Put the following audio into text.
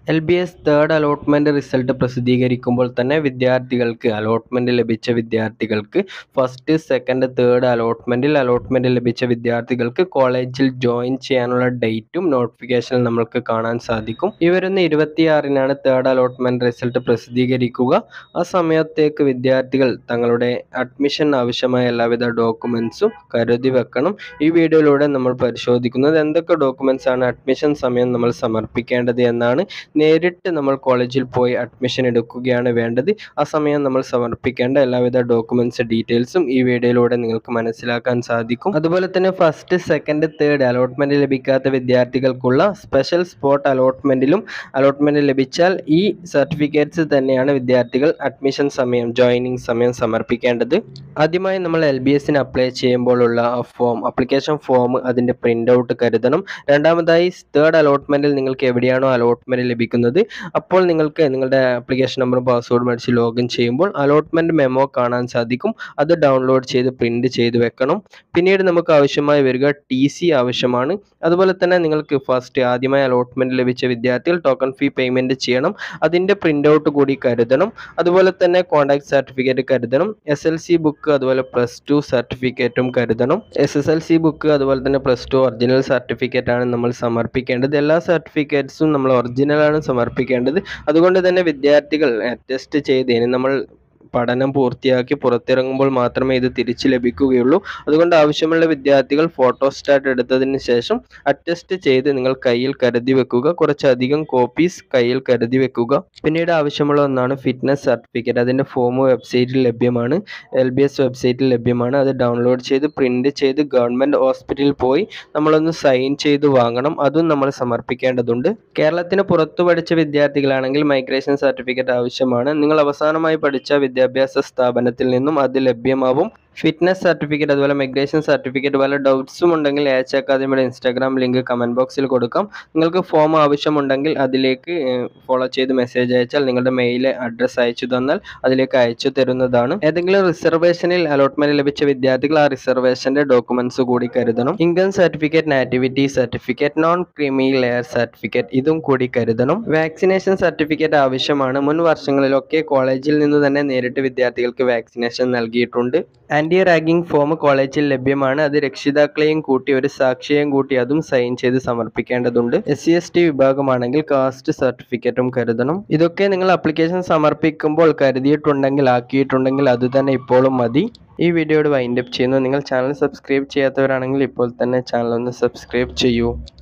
L B S third allotment result പ്രസിദ്ധീകരിക്കുമ്പോൾ തന്നെ വിദ്യാർത്ഥികൾക്ക് അലോട്ട്മെൻറ്റ് ലഭിച്ച വിദ്യാർത്ഥികൾക്ക് ഫസ്റ്റ് സെക്കൻഡ് തേർഡ് അലോട്ട്മെൻറ്റിൽ അലോട്ട്മെൻറ്റ് ലഭിച്ച വിദ്യാർത്ഥികൾക്ക് കോളേജിൽ ജോയിൻ ചെയ്യാനുള്ള ഡേറ്റും നോട്ടിഫിക്കേഷനിൽ നമ്മൾക്ക് കാണാൻ സാധിക്കും ഈ വരുന്ന ഇരുപത്തിയാറിനാണ് തേർഡ് അലോട്ട്മെൻറ്റ് റിസൾട്ട് പ്രസിദ്ധീകരിക്കുക ആ സമയത്തേക്ക് വിദ്യാർത്ഥികൾ തങ്ങളുടെ അഡ്മിഷൻ ആവശ്യമായ എല്ലാവിധ ഡോക്യുമെൻസും കരുതി വെക്കണം ഈ വീഡിയോയിലൂടെ നമ്മൾ പരിശോധിക്കുന്നത് എന്തൊക്കെ ഡോക്യുമെൻസ് ആണ് അഡ്മിഷൻ സമയം നമ്മൾ സമർപ്പിക്കേണ്ടത് എന്നാണ് നേരിട്ട് നമ്മൾ കോളേജിൽ പോയി അഡ്മിഷൻ എടുക്കുകയാണ് വേണ്ടത് ആ സമയം നമ്മൾ സമർപ്പിക്കേണ്ട എല്ലാവിധ ഡോക്യുമെൻറ്റ്സ് ഡീറ്റെയിൽസും ഈ വീഡിയോയിലൂടെ നിങ്ങൾക്ക് മനസ്സിലാക്കാൻ സാധിക്കും അതുപോലെ തന്നെ ഫസ്റ്റ് സെക്കൻഡ് തേർഡ് അലോട്ട്മെൻറ്റ് ലഭിക്കാത്ത വിദ്യാർത്ഥികൾക്കുള്ള സ്പെഷ്യൽ സ്പോട്ട് അലോട്ട്മെൻറ്റിലും അലോട്ട്മെൻറ്റ് ലഭിച്ചാൽ ഈ സർട്ടിഫിക്കറ്റ്സ് തന്നെയാണ് വിദ്യാർത്ഥികൾ അഡ്മിഷൻ സമയം ജോയിനിങ് സമയം സമർപ്പിക്കേണ്ടത് ആദ്യമായി നമ്മൾ എൽ ബി എസിന് അപ്ലൈ ചെയ്യുമ്പോഴുള്ള ഫോം അപ്ലിക്കേഷൻ ഫോം അതിൻ്റെ പ്രിൻ്റ് ഔട്ട് കരുതണം രണ്ടാമതായി തേർഡ് അലോട്ട്മെൻറ്റിൽ നിങ്ങൾക്ക് എവിടെയാണോ അലോട്ട്മെൻറ്റ് ലഭിക്കുന്നത് അപ്പോൾ നിങ്ങൾക്ക് നിങ്ങളുടെ ആപ്ലിക്കേഷൻ നമ്പറും പാസ്വേഡും അടിച്ച് ലോഗിൻ ചെയ്യുമ്പോൾ അലോട്ട്മെൻറ്റ് മെമ്മോ കാണാൻ സാധിക്കും അത് ഡൗൺലോഡ് ചെയ്ത് പ്രിൻ്റ് ചെയ്ത് വെക്കണം പിന്നീട് നമുക്ക് ആവശ്യമായി വരിക ടി സി ആവശ്യമാണ് അതുപോലെ തന്നെ നിങ്ങൾക്ക് ഫസ്റ്റ് ആദ്യമായി അലോട്ട്മെൻറ്റ് ലഭിച്ച വിദ്യാർത്ഥികൾ ടോക്കൺ ഫീ പേയ്മെൻറ്റ് ചെയ്യണം അതിൻ്റെ പ്രിൻ്റ് ഔട്ട് കൂടി കരുതണം അതുപോലെ തന്നെ കോൺടാക്ട് സർട്ടിഫിക്കറ്റ് കരുതണം എസ് എൽ സി ബുക്ക് അതുപോലെ പ്ലസ് ടു സർട്ടിഫിക്കറ്റും കരുതണം S S L C book അതുപോലെ തന്നെ പ്ലസ് ടു ഒറിജിനൽ സർട്ടിഫിക്കറ്റ് ആണ് നമ്മൾ സമർപ്പിക്കേണ്ടത് എല്ലാ സർട്ടിഫിക്കറ്റ്സും നമ്മൾ ഒറിജിനലാണ് സമർപ്പിക്കേണ്ടത് അതുകൊണ്ട് തന്നെ വിദ്യാർത്ഥികൾ ടെസ്റ്റ് ചെയ്ത് ഇനി നമ്മൾ പഠനം പൂർത്തിയാക്കി പുറത്തിറങ്ങുമ്പോൾ മാത്രമേ ഇത് തിരിച്ചു ലഭിക്കുകയുള്ളൂ അതുകൊണ്ട് ആവശ്യമുള്ള വിദ്യാർത്ഥികൾ ഫോട്ടോസ്റ്റാറ്റ് എടുത്തതിന് ശേഷം അറ്റസ്റ്റ് ചെയ്ത് നിങ്ങൾ കയ്യിൽ കരുതി വെക്കുക കുറച്ചധികം കോപ്പീസ് കയ്യിൽ കരുതി വെക്കുക പിന്നീട് ആവശ്യമുള്ള ഒന്നാണ് ഫിറ്റ്നസ് സർട്ടിഫിക്കറ്റ് അതിൻ്റെ ഫോം വെബ്സൈറ്റിൽ ലഭ്യമാണ് എൽ ബി എസ് വെബ്സൈറ്റിൽ ലഭ്യമാണ് അത് ഡൗൺലോഡ് ചെയ്ത് പ്രിൻ്റ് ചെയ്ത് ഗവൺമെൻറ് ഹോസ്പിറ്റലിൽ പോയി നമ്മളൊന്ന് സൈൻ ചെയ്ത് വാങ്ങണം അതും നമ്മൾ സമർപ്പിക്കേണ്ടതുണ്ട് കേരളത്തിന് പുറത്തു പഠിച്ച വിദ്യാർത്ഥികളാണെങ്കിൽ മൈഗ്രേഷൻ സർട്ടിഫിക്കറ്റ് ആവശ്യമാണ് നിങ്ങൾ അവസാനമായി പഠിച്ച വിദ്യാഭ്യാസ സ്ഥാപനത്തിൽ നിന്നും അത് ലഭ്യമാവും ഫിറ്റ്നസ് സർട്ടിഫിക്കറ്റ് അതുപോലെ മൈഗ്രേഷൻ സർട്ടിഫിക്കറ്റ് വല്ല ഡൗട്ട്സും ഉണ്ടെങ്കിൽ എച്ച് അക്കാദമിയുടെ ഇൻസ്റ്റാഗ്രാം ലിങ്ക് കമൻറ്റ് ബോക്സിൽ കൊടുക്കാം നിങ്ങൾക്ക് ഫോം ആവശ്യമുണ്ടെങ്കിൽ അതിലേക്ക് ഫോളോ ചെയ്ത് മെസ്സേജ് അയച്ചാൽ നിങ്ങളുടെ മെയിൽ അഡ്രസ്സ് അയച്ചു തന്നാൽ അതിലേക്ക് അയച്ചു തരുന്നതാണ് ഏതെങ്കിലും റിസർവേഷനിൽ അലോട്ട്മെന്റ് ലഭിച്ച വിദ്യാർത്ഥികൾ ആ റിസർവേഷന്റെ ഡോക്യുമെന്റ്സ് കൂടി കരുതണം income certificate nativity certificate non creamy layer certificate ഇതും കൂടി കരുതണം വാക്സിനേഷൻ സർട്ടിഫിക്കറ്റ് ആവശ്യമാണ് മുൻ വർഷങ്ങളിലൊക്കെ കോളേജിൽ നിന്ന് തന്നെ നേരിട്ട് വിദ്യാർത്ഥികൾക്ക് വാക്സിനേഷൻ നൽകിയിട്ടുണ്ട് ആൻറ്റി റാഗിംഗ് ഫോം കോളേജിൽ ലഭ്യമാണ് അത് രക്ഷിതാക്കളെയും കൂട്ടി ഒരു സാക്ഷിയെയും കൂട്ടി അതും സൈൻ ചെയ്ത് സമർപ്പിക്കേണ്ടതുണ്ട് എസ് സി എസ് ടി വിഭാഗമാണെങ്കിൽ കാസ്റ്റ് സർട്ടിഫിക്കറ്റും കരുതണം ഇതൊക്കെ നിങ്ങൾ അപ്ലിക്കേഷൻ സമർപ്പിക്കുമ്പോൾ കരുതിയിട്ടുണ്ടെങ്കിൽ ആക്കിയിട്ടുണ്ടെങ്കിൽ അത് തന്നെ ഇപ്പോഴും മതി ഈ വീഡിയോയുടെ വൈൻഡപ്പ് ചെയ്യുന്നു നിങ്ങൾ ചാനൽ സബ്സ്ക്രൈബ് ചെയ്യാത്തവരാണെങ്കിൽ ഇപ്പോൾ തന്നെ ചാനൽ ഒന്ന് സബ്സ്ക്രൈബ് ചെയ്യൂ